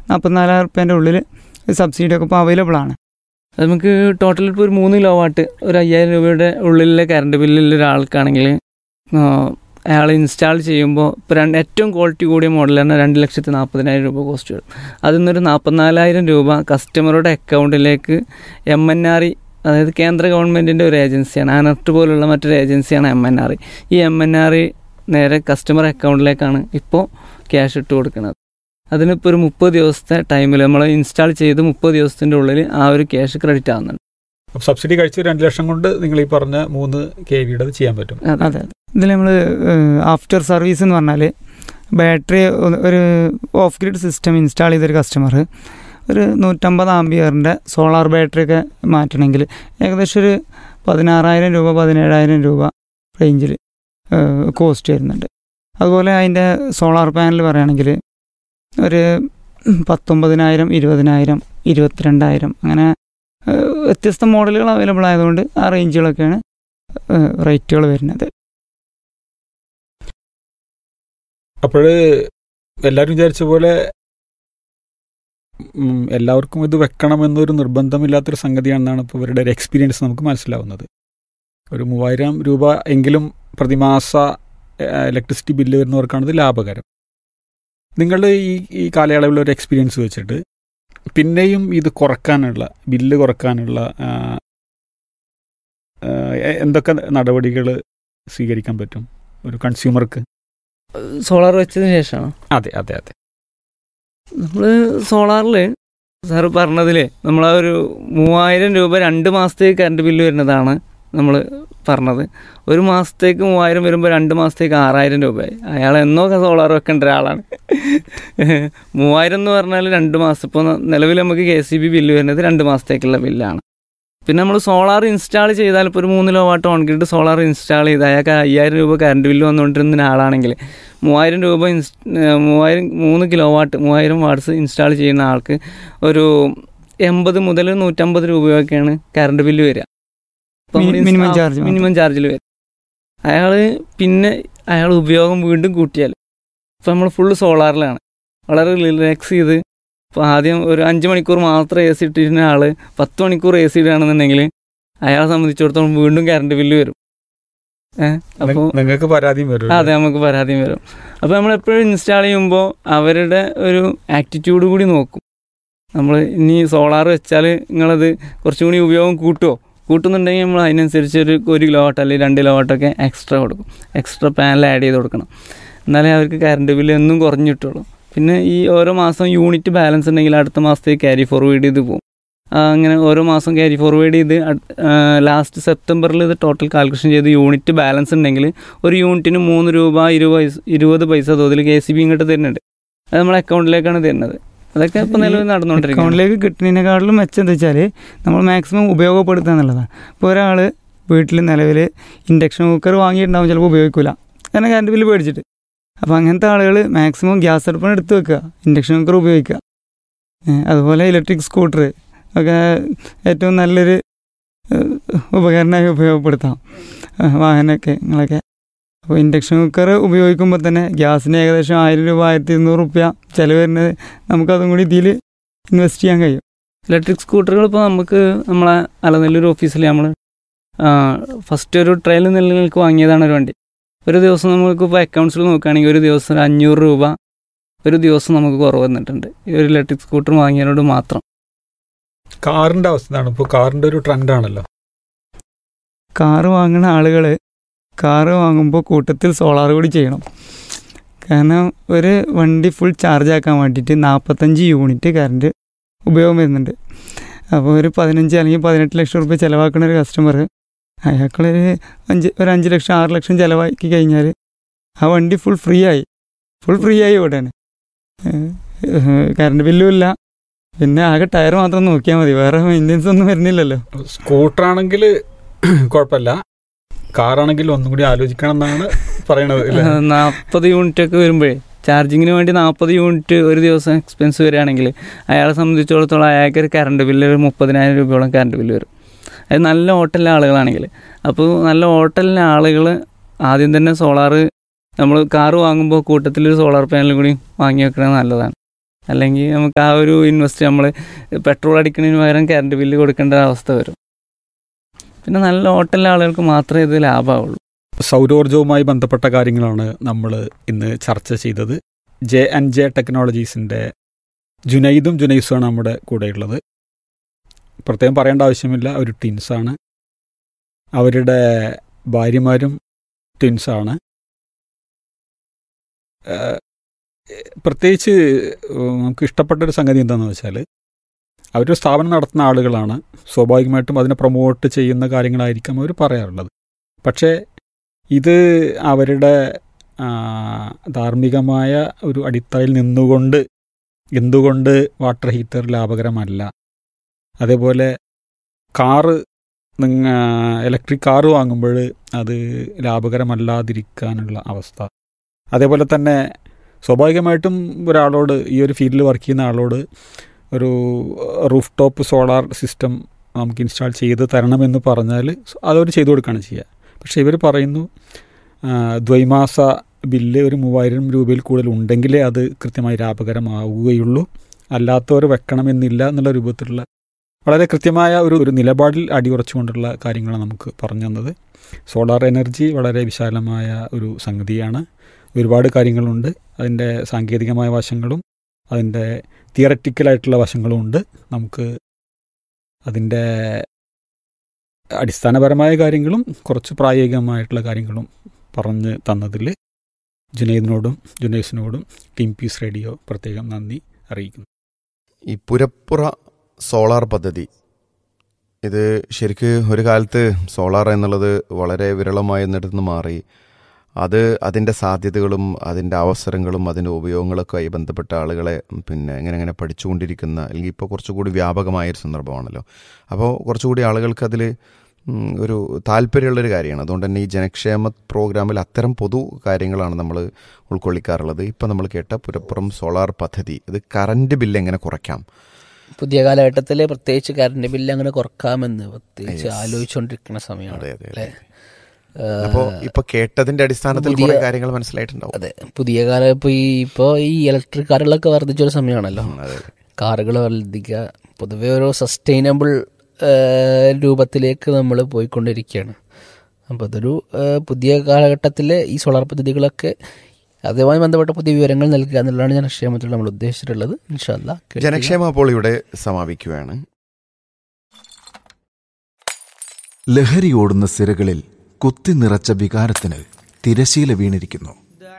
നാൽപ്പത്തിനാലായിരം റുപ്യേൻ്റെ ഉള്ളിൽ സബ്സിഡി ഒക്കെ ഇപ്പോൾ അവൈലബിൾ ആണ് അത് നമുക്ക് ടോട്ടൽ ഇപ്പോൾ ഒരു മൂന്ന് കിലോ വാട്ട് ഒരു അയ്യായിരം രൂപയുടെ ഉള്ളിലെ കറണ്ട് ബില്ലുള്ള ഒരാൾക്കാണെങ്കിൽ അയാൾ ഇൻസ്റ്റാൾ ചെയ്യുമ്പോൾ ഇപ്പോൾ രണ്ട് ഏറ്റവും ക്വാളിറ്റി കൂടിയ മോഡൽ തന്നെ രണ്ട് ലക്ഷത്തി നാൽപ്പതിനായിരം രൂപ കോസ്റ്റ് വരും അതിൽ നിന്നൊരു നാൽപ്പത്തിനാലായിരം രൂപ കസ്റ്റമറുടെ അക്കൗണ്ടിലേക്ക് എം എൻ ആർ ഇ അതായത് കേന്ദ്ര ഗവൺമെൻറ്റിൻ്റെ ഒരു ഏജൻസിയാണ് അനർട്ട് പോലുള്ള മറ്റൊരു ഏജൻസിയാണ് എം എൻ ആർ ഇ ഈ എം എൻ ആർ ഇ നേരെ കസ്റ്റമർ അക്കൗണ്ടിലേക്കാണ് ഇപ്പോൾ ക്യാഷ് ഇട്ട് കൊടുക്കുന്നത് അതിനിപ്പോൾ ഒരു മുപ്പത് ദിവസത്തെ ടൈമിൽ നമ്മൾ ഇൻസ്റ്റാൾ ചെയ്ത് മുപ്പത് ദിവസത്തിൻ്റെ ഉള്ളിൽ ആ ഒരു ക്യാഷ് ക്രെഡിറ്റ് ആവുന്നുണ്ട് അപ്പോൾ സബ്സിഡി കഴിച്ച് രണ്ട് ലക്ഷം കൊണ്ട് നിങ്ങൾ ഈ പറഞ്ഞ മൂന്ന് കെ വിയുടെ ചെയ്യാൻ പറ്റും അതെ അതെ ഇതിൽ നമ്മൾ ആഫ്റ്റർ സർവീസ് എന്ന് പറഞ്ഞാൽ ബാറ്ററി ഒരു ഓഫ് ഗ്രിഡ് സിസ്റ്റം ഇൻസ്റ്റാൾ ചെയ്തൊരു കസ്റ്റമർ ഒരു നൂറ്റമ്പത് ആംബിയറിൻ്റെ സോളാർ ബാറ്ററി ഒക്കെ മാറ്റണമെങ്കിൽ ഏകദേശം ഒരു പതിനാറായിരം രൂപ പതിനേഴായിരം രൂപ റേഞ്ചിൽ കോസ്റ്റ് വരുന്നുണ്ട് അതുപോലെ അതിൻ്റെ സോളാർ പാനൽ പറയുകയാണെങ്കിൽ ഒരു പത്തൊമ്പതിനായിരം ഇരുപതിനായിരം ഇരുപത്തിരണ്ടായിരം അങ്ങനെ ഏഹ്, വ്യത്യസ്ത മോഡലുകൾ അവൈലബിൾ ആയതുകൊണ്ട് ആ റേഞ്ചുകളൊക്കെയാണ് റേറ്റുകൾ വരുന്നത് അപ്പോൾ എല്ലാവരും വിചാരിച്ച പോലെ ഉം, എല്ലാവർക്കും ഇത് വെക്കണമെന്നൊരു നിർബന്ധമില്ലാത്തൊരു സംഗതിയാണെന്നാണ് ഇപ്പോൾ ഇവരുടെ ഒരു എക്സ്പീരിയൻസ് നമുക്ക് മനസ്സിലാവുന്നത് ഒരു മൂവായിരം രൂപ എങ്കിലും പ്രതിമാസ ഇലക്ട്രിസിറ്റി ബില്ല് വരുന്നവർക്കാണ് ഇത് ലാഭകരം നിങ്ങളുടെ ഈ ഈ കാലയളവിലെ ഒരു എക്സ്പീരിയൻസ് വെച്ചിട്ട് പിന്നെയും ഇത് കുറക്കാനുള്ള ബില്ല് കുറക്കാനുള്ള ആ, ആ, എ- എന്തൊക്കെ നടപടികൾ സ്വീകരിക്കാൻ പറ്റും ഒരു കൺസ്യൂമർക്ക് സോളാർ വെച്ചതിന് ശേഷമാണ് അതെ അതെ അതെ നമ്മൾ സോളാറിൽ സാറ് പറഞ്ഞതിൽ നമ്മൾ ആ ഒരു മൂവായിരം രൂപ രണ്ട് മാസത്തേക്ക് കറണ്ട് ബില്ല് വരുന്നതാണ് നമ്മൾ പറഞ്ഞത് ഒരു മാസത്തേക്ക് മൂവായിരം വരുമ്പോൾ രണ്ട് മാസത്തേക്ക് ആറായിരം രൂപയായി അയാൾ എന്നോ സോളാർ വെക്കേണ്ട ഒരാളാണ് മൂവായിരം എന്ന് പറഞ്ഞാൽ രണ്ട് മാസം ഇപ്പോൾ നിലവിൽ നമുക്ക് കെ സി ബി ബില്ല് വരുന്നത് രണ്ട് മാസത്തേക്കുള്ള ബില്ലാണ് പിന്നെ നമ്മൾ സോളാർ ഇൻസ്റ്റാൾ ചെയ്താൽ ഇപ്പോൾ ഒരു മൂന്ന് kilo watt on grid solar install ചെയ്ത് അയാൾക്ക് അയ്യായിരം രൂപ കറണ്ട് ബില്ല് വന്നുകൊണ്ടിരുന്ന ആളാണെങ്കിൽ മൂവായിരം രൂപ ഇൻസ് ഏഹ് മൂവായിരം മൂന്ന് കിലോ വാട്ട് മൂവായിരം വാട്ട്സ് ഇൻസ്റ്റാൾ ചെയ്യുന്ന ആൾക്ക് ഒരു എൺപത് മുതൽ നൂറ്റമ്പത് രൂപയൊക്കെയാണ് കറണ്ട് ബില്ല് വരിക അപ്പോൾ നമ്മൾ മിനിമം ഇൻസ്റ്റാ- ചാർജ് മാത്രം. മിനിമം ചാർജിൽ വരും അയാൾ പിന്നെ അയാൾ ഉപയോഗം വീണ്ടും കൂട്ടിയാൽ ഇപ്പോൾ നമ്മൾ ഫുള്ള് സോളാറിലാണ് വളരെ റിലാക്സ് ചെയ്ത് ഇപ്പോൾ ആദ്യം ഒരു അഞ്ച് മണിക്കൂർ മാത്രം എ സി ഇട്ടിരുന്ന ആൾ പത്ത് മണിക്കൂർ എ സി ഇടുകയാണെന്നുണ്ടെങ്കിൽ അയാളെ സംബന്ധിച്ചിടത്തോളം വീണ്ടും കറണ്ട് ബില്ല് വരും ഏഹ് അപ്പോൾ നിങ്ങൾക്ക് പരാതിയും വരും അതെ നമുക്ക് പരാതിയും വരും അപ്പോൾ നമ്മൾ എപ്പോഴും ഇൻസ്റ്റാൾ ചെയ്യുമ്പോൾ അവരുടെ ഒരു ആറ്റിറ്റ്യൂഡ് കൂടി നോക്കും നമ്മൾ ഇനി സോളാർ വെച്ചാൽ നിങ്ങളത് കുറച്ചും കൂടി ഉപയോഗം കൂട്ടുമോ കൂട്ടുന്നുണ്ടെങ്കിൽ നമ്മൾ അതിനനുസരിച്ച് ഒരു ഒരു കിലോ വാട്ട് അല്ലെങ്കിൽ രണ്ട് കിലോ വാട്ടൊക്കെ എക്സ്ട്രാ കൊടുക്കും എക്സ്ട്രാ പാനൽ ആഡ് ചെയ്ത് കൊടുക്കണം എന്നാലേ അവർക്ക് കറണ്ട് ബില്ല് എന്നും കുറഞ്ഞു കിട്ടുള്ളൂ പിന്നെ ഈ ഓരോ മാസം യൂണിറ്റ് ബാലൻസ് ഉണ്ടെങ്കിൽ അടുത്ത മാസത്തേക്ക് ക്യാരി ഫോർവേഡ് ചെയ്ത് പോകും ആ, അങ്ങനെ ഓരോ മാസം ക്യാരി ഫോർവേഡ് ചെയ്ത് ലാസ്റ്റ് സെപ്റ്റംബറിൽ ഇത് ടോട്ടൽ കാൽക്കുലേഷൻ ചെയ്ത് യൂണിറ്റ് ബാലൻസ് ഉണ്ടെങ്കിൽ ഒരു യൂണിറ്റിന് മൂന്ന് രൂപ ഇരുപത് പൈസ ഇരുപത് പൈസ തോതിൽ കെ സി ബി ഇങ്ങോട്ട് തരുന്നുണ്ട് അത് നമ്മുടെ അക്കൗണ്ടിലേക്കാണ് തരുന്നത് അതൊക്കെ ഇപ്പം നിലവിൽ നടന്നുകൊണ്ടിരിക്കുന്നത് അക്കൗണ്ടിലേക്ക് കിട്ടുന്നതിനെക്കാട്ടിലും മെച്ചം എന്താ വെച്ചാൽ നമ്മൾ മാക്സിമം ഉപയോഗപ്പെടുത്തുക എന്നുള്ളതാണ് ഇപ്പോൾ ഒരാൾ വീട്ടിൽ നിലവിൽ ഇൻഡക്ഷൻ കുക്കർ വാങ്ങിയിട്ടുണ്ടാവും ചിലപ്പോൾ ഉപയോഗിക്കില്ല കാരണം കറണ്ട് ബില്ല് പേടിച്ചിട്ട് അപ്പോൾ അങ്ങനത്തെ ആളുകൾ മാക്സിമം ഗ്യാസ് അടുപ്പാണ് എടുത്ത് വെക്കുക ഇൻഡക്ഷൻ കുക്കർ ഉപയോഗിക്കുക ഏ, അതുപോലെ ഇലക്ട്രിക് സ്കൂട്ടർ ഒക്കെ ഏറ്റവും നല്ലൊരു ഏഹ്, ഉപകരണമായി ഉപയോഗപ്പെടുത്താം ഏഹ്, വാഹനമൊക്കെ നിങ്ങളൊക്കെ അപ്പോൾ ഇൻഡക്ഷൻ കുക്കർ ഉപയോഗിക്കുമ്പോൾ തന്നെ ഗ്യാസിന് ഏകദേശം ആയിരം രൂപ ആയിരത്തി ഇരുന്നൂറ് റുപ്യ ചിലവ് വരുന്നത് നമുക്കതും കൂടി ഇതിൽ ഇൻവെസ്റ്റ് ചെയ്യാൻ കഴിയും ഇലക്ട്രിക് സ്കൂട്ടറുകൾ ഇപ്പോൾ നമുക്ക് നമ്മളെ അലനെല്ലൂർ ഓഫീസിൽ നമ്മൾ ഫസ്റ്റ് ഒരു ട്രയൽ നിലനിൽക്ക് വാങ്ങിയതാണ് ഒരു വണ്ടി ഒരു ദിവസം നമുക്ക് ഇപ്പോൾ അക്കൗണ്ട്സിൽ നോക്കുകയാണെങ്കിൽ ഒരു ദിവസം ഒരു അഞ്ഞൂറ് രൂപ ഒരു ദിവസം നമുക്ക് കുറവ് വന്നിട്ടുണ്ട് ഈ ഒരു ഇലക്ട്രിക് സ്കൂട്ടർ വാങ്ങിയതിനോട് മാത്രം കാറിന്റെ അവസ്ഥ എന്താണ് ഇപ്പോൾ കാറിന്റെ ഒരു ട്രെൻഡ് ആണല്ലോ കാറ് വാങ്ങുന്ന ആളുകൾ കാറ് വാങ്ങുമ്പോൾ കൂട്ടത്തിൽ സോളാർ കൂടി ചെയ്യണം കാരണം ഒരു വണ്ടി ഫുൾ ചാർജ് ആക്കാൻ വേണ്ടിയിട്ട് നാൽപ്പത്തഞ്ച് യൂണിറ്റ് കറണ്ട് ഉപയോഗം വരുന്നുണ്ട് അപ്പോൾ ഒരു പതിനഞ്ച് അല്ലെങ്കിൽ പതിനെട്ട് ലക്ഷം റുപ്യ ചിലവാക്കുന്ന ഒരു കസ്റ്റമർ അയാൾക്കൊരു അഞ്ച് ഒരു അഞ്ച് ലക്ഷം ആറ് ലക്ഷം ചിലവാക്കി കഴിഞ്ഞാൽ ആ വണ്ടി ഫുൾ ഫ്രീ ആയി ഫുൾ ഫ്രീ ആയി ഓടാണ് കറണ്ട് ബില്ലും ഇല്ല പിന്നെ ആകെ ടയർ മാത്രം നോക്കിയാൽ മതി വേറെ മെയിൻ്റെനൻസ് ഒന്നും വരുന്നില്ലല്ലോ സ്കൂട്ടർ ആണെങ്കിൽ കുഴപ്പമില്ല കാറാണെങ്കിൽ ഒന്നും കൂടി ആലോചിക്കണം എന്നാണ് പറയണത് അല്ലേ? നാൽപ്പത് യൂണിറ്റ് ഒക്കെ വരുമ്പോഴേ ചാർജിങ്ങിന് വേണ്ടി നാൽപ്പത് യൂണിറ്റ് ഒരു ദിവസം എക്സ്പെൻസ് വരികയാണെങ്കിൽ അയാളെ സംബന്ധിച്ചിടത്തോളം അയാൾക്ക് ഒരു കറണ്ട് ബില്ല് ഒരു മുപ്പതിനായിരം രൂപയോളം കറണ്ട് ബില്ല് വരും അത് നല്ല ഹോട്ടലിലെ ആളുകളാണെങ്കിൽ അപ്പോൾ നല്ല ഹോട്ടലിലെ ആളുകൾ ആദ്യം തന്നെ സോളാർ നമ്മൾ കാറ് വാങ്ങുമ്പോൾ കൂട്ടത്തിലൊരു സോളാർ പാനൽ കൂടി വാങ്ങി വെക്കുന്നത് നല്ലതാണ് അല്ലെങ്കിൽ നമുക്ക് ആ ഒരു ഇൻവെസ്റ്റ് നമ്മൾ പെട്രോൾ അടിക്കുന്നതിന് പകരം കറണ്ട് ബില്ല് കൊടുക്കേണ്ട അവസ്ഥ വരും പിന്നെ നല്ല ഹോട്ടലിലെ ആളുകൾക്ക് മാത്രമേ ഇത് ലാഭമാവുള്ളൂ സൗരോർജവുമായി ബന്ധപ്പെട്ട കാര്യങ്ങളാണ് നമ്മൾ ഇന്ന് ചർച്ച ചെയ്തത് ജെ ആൻഡ് ജെ ടെക്നോളജീസിൻ്റെ ജുനൈദും ജുനൈസുമാണ് നമ്മുടെ കൂടെയുള്ളത് പ്രത്യേകം പറയേണ്ട ആവശ്യമില്ല അവർ ട്വിൻസാണ് അവരുടെ ഭാര്യമാരും ട്വിൻസാണ് ഏഹ്, പ്രത്യേകിച്ച് നമുക്ക് ഇഷ്ടപ്പെട്ട ഒരു സംഗതി എന്താണെന്ന് വെച്ചാൽ അവരൊരു സ്ഥാപനം നടത്തുന്ന ആളുകളാണ് സ്വാഭാവികമായിട്ടും അതിനെ പ്രൊമോട്ട് ചെയ്യുന്ന കാര്യങ്ങളായിരിക്കും അവർ പറയാറുള്ളത് പക്ഷേ ഇത് അവരുടെ ആ, ധാർമ്മികമായ ഒരു അടിത്തറയിൽ നിന്നുകൊണ്ട് എന്തുകൊണ്ട് വാട്ടർ ഹീറ്റർ ലാഭകരമല്ല അതേപോലെ കാറ് നിങ്ങ ഇലക്ട്രിക് കാറ് വാങ്ങുമ്പോൾ അത് ലാഭകരമല്ലാതിരിക്കാനുള്ള അവസ്ഥ അതേപോലെ തന്നെ സ്വാഭാവികമായിട്ടും ഒരാളോട് ഈ ഒരു ഫീൽഡിൽ വർക്ക് ചെയ്യുന്ന ആളോട് ഒരു റൂഫ് ടോപ്പ് സോളാർ സിസ്റ്റം നമുക്ക് ഇൻസ്റ്റാൾ ചെയ്ത് തരണമെന്ന് പറഞ്ഞാൽ അതവർ ചെയ്തു കൊടുക്കുകയാണ് ചെയ്യുക പക്ഷേ ഇവർ പറയുന്നു ആ, ദ്വൈമാസ ബില്ല് ഒരു മൂവായിരം രൂപയിൽ കൂടുതൽ ഉണ്ടെങ്കിലേ അത് കൃത്യമായി ലാഭകരമാവുകയുള്ളൂ അല്ലാത്തവർ വെക്കണമെന്നില്ല എന്നുള്ള രൂപത്തിലുള്ള വളരെ കൃത്യമായ ഒരു ഒരു നിലപാടിൽ അടിയുറച്ചുകൊണ്ടുള്ള കാര്യങ്ങളാണ് നമുക്ക് പറഞ്ഞു തന്നത് സോളാർ എനർജി വളരെ വിശാലമായ ഒരു സംഗതിയാണ് ഒരുപാട് കാര്യങ്ങളുണ്ട് അതിൻ്റെ സാങ്കേതികമായ വശങ്ങളും അതിൻ്റെ തിയററ്റിക്കലായിട്ടുള്ള വശങ്ങളും ഉണ്ട് നമുക്ക് അതിൻ്റെ അടിസ്ഥാനപരമായ കാര്യങ്ങളും കുറച്ച് പ്രായോഗികമായിട്ടുള്ള കാര്യങ്ങളും പറഞ്ഞ് തന്നതിൽ ജുനൈദിനോടും ജുനൈസിനോടും ടീം പീസ് റേഡിയോ പ്രത്യേകം നന്ദി അറിയിക്കുന്നു ഈ പുരപ്പുറ സോളാർ പദ്ധതി ഇത് ശരിക്ക് ഒരു കാലത്ത് സോളാർ എന്നുള്ളത് വളരെ വിരളമായ എന്നിടത്ത് നിന്ന് മാറി അത് അതിൻ്റെ സാധ്യതകളും അതിൻ്റെ അവസരങ്ങളും അതിൻ്റെ ഉപയോഗങ്ങളൊക്കെ ആയി ബന്ധപ്പെട്ട ആളുകളെ പിന്നെ ഇങ്ങനെ ഇങ്ങനെ പഠിച്ചുകൊണ്ടിരിക്കുന്ന അല്ലെങ്കിൽ ഇപ്പോൾ കുറച്ചുകൂടി വ്യാപകമായൊരു സന്ദർഭമാണല്ലോ അപ്പോൾ കുറച്ചുകൂടി ആളുകൾക്ക് അതിൽ ഒരു താല്പര്യമുള്ളൊരു കാര്യമാണ് അതുകൊണ്ട് തന്നെ ഈ ജനക്ഷേമ പ്രോഗ്രാമിൽ അത്തരം പൊതു കാര്യങ്ങളാണ് നമ്മൾ ഉൾക്കൊള്ളിക്കാറുള്ളത് ഇപ്പം നമ്മൾ കേട്ട പുരപ്പുറം സോളാർ പദ്ധതി ഇത് കറണ്ട് ബില്ല് എങ്ങനെ കുറയ്ക്കാം പുതിയ കാലഘട്ടത്തിൽ പ്രത്യേകിച്ച് കറണ്ട് ബില്ല് അങ്ങനെ കുറക്കാമെന്ന് പ്രത്യേകിച്ച് Yes. ആലോചിച്ചുകൊണ്ടിരിക്കുന്ന സമയമാണ് അതെ അതെ അല്ലേ? അപ്പോൾ ഇപ്പൊ കേട്ടതിന്റെ അടിസ്ഥാനത്തിൽ പുതിയ- കുറെ കാര്യങ്ങൾ മനസ്സിലായിട്ടുണ്ടാവും അതെ പുതിയ കാലം ഇപ്പോൾ ഈ ഇപ്പോൾ ഈ ഇലക്ട്രിക് കാറുകളൊക്കെ വർദ്ധിച്ചൊരു സമയമാണല്ലോ ഉം, അതെ അതെ. കാറുകൾ വർദ്ധിക്കുക പൊതുവെ ഒരു സസ്റ്റൈനബിൾ രൂപത്തിലേക്ക് നമ്മൾ പോയിക്കൊണ്ടിരിക്കുകയാണ് അപ്പോൾ അതൊരു ആ, പുതിയ കാലഘട്ടത്തിലെ ഈ സോളാർ പദ്ധതികളൊക്കെ അതുമായി ബന്ധപ്പെട്ട പുതിയ വിവരങ്ങൾ നൽകുക എന്നുള്ളതാണ് ജനക്ഷേമത്തിൽ നമ്മൾ ഉദ്ദേശിച്ചിട്ടുള്ളത് ഇൻഷാല്ല ജനക്ഷേമം അപ്പോൾ ഇവിടെ സമാപിക്കുകയാണ് ലഹരിയോടുന്ന സിരകളിൽ കുത്തി നിറച്ച വികാരത്തിന് തിരശീല വീണിരിക്കുന്നു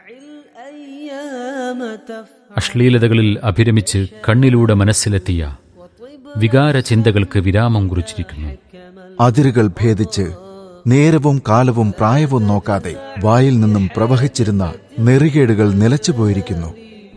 അശ്ലീലതകളിൽ അഭിരമിച്ച് കണ്ണിലൂടെ മനസ്സിലെത്തിയ വികാര ചിന്തകൾക്ക് വിരാമം കുറിച്ചിരിക്കുന്നു അതിരുകൾ ഭേദിച്ച് നേരവും കാലവും പ്രായവും നോക്കാതെ വായിൽ നിന്നും പ്രവഹിച്ചിരുന്ന നെറികേടുകൾ നിലച്ചുപോയിരിക്കുന്നു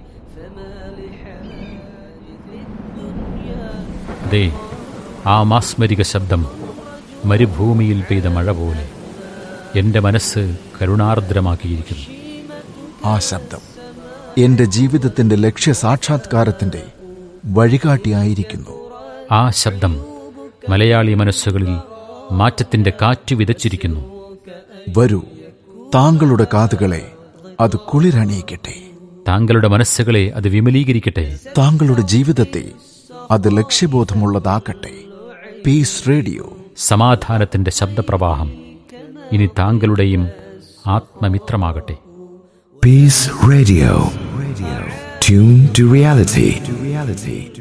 ദേ ആ മാസ്മരിക ശബ്ദം മരുഭൂമിയിൽ പെയ്ത മഴ പോലെ എന്റെ മനസ്സ് കരുണാർദ്രമാക്കിയിരിക്കുന്നു ആ ശബ്ദം എന്റെ ജീവിതത്തിന്റെ ലക്ഷ്യ സാക്ഷാത്കാരത്തിന്റെ വഴികാട്ടിയായിരിക്കുന്നു ആ ശബ്ദം മലയാളി മനസ്സുകളിൽ മാറ്റത്തിന്റെ കാറ്റ് വിതച്ചിരിക്കുന്നു വരൂ താങ്കളുടെ കാതുകളെ അത് കുളിരണിയിക്കട്ടെ താങ്കളുടെ മനസ്സുകളെ അത് വിമലീകരിക്കട്ടെ താങ്കളുടെ ജീവിതത്തെ അത് ലക്ഷ്യബോധമുള്ളതാക്കട്ടെ പീസ് റേഡിയോ സമാധാനത്തിന്റെ ശബ്ദപ്രവാഹം ഇനി താങ്കളുടെയും ആത്മമിത്രമാകട്ടെ Peace Radio. Radio. Tune to reality. To reality.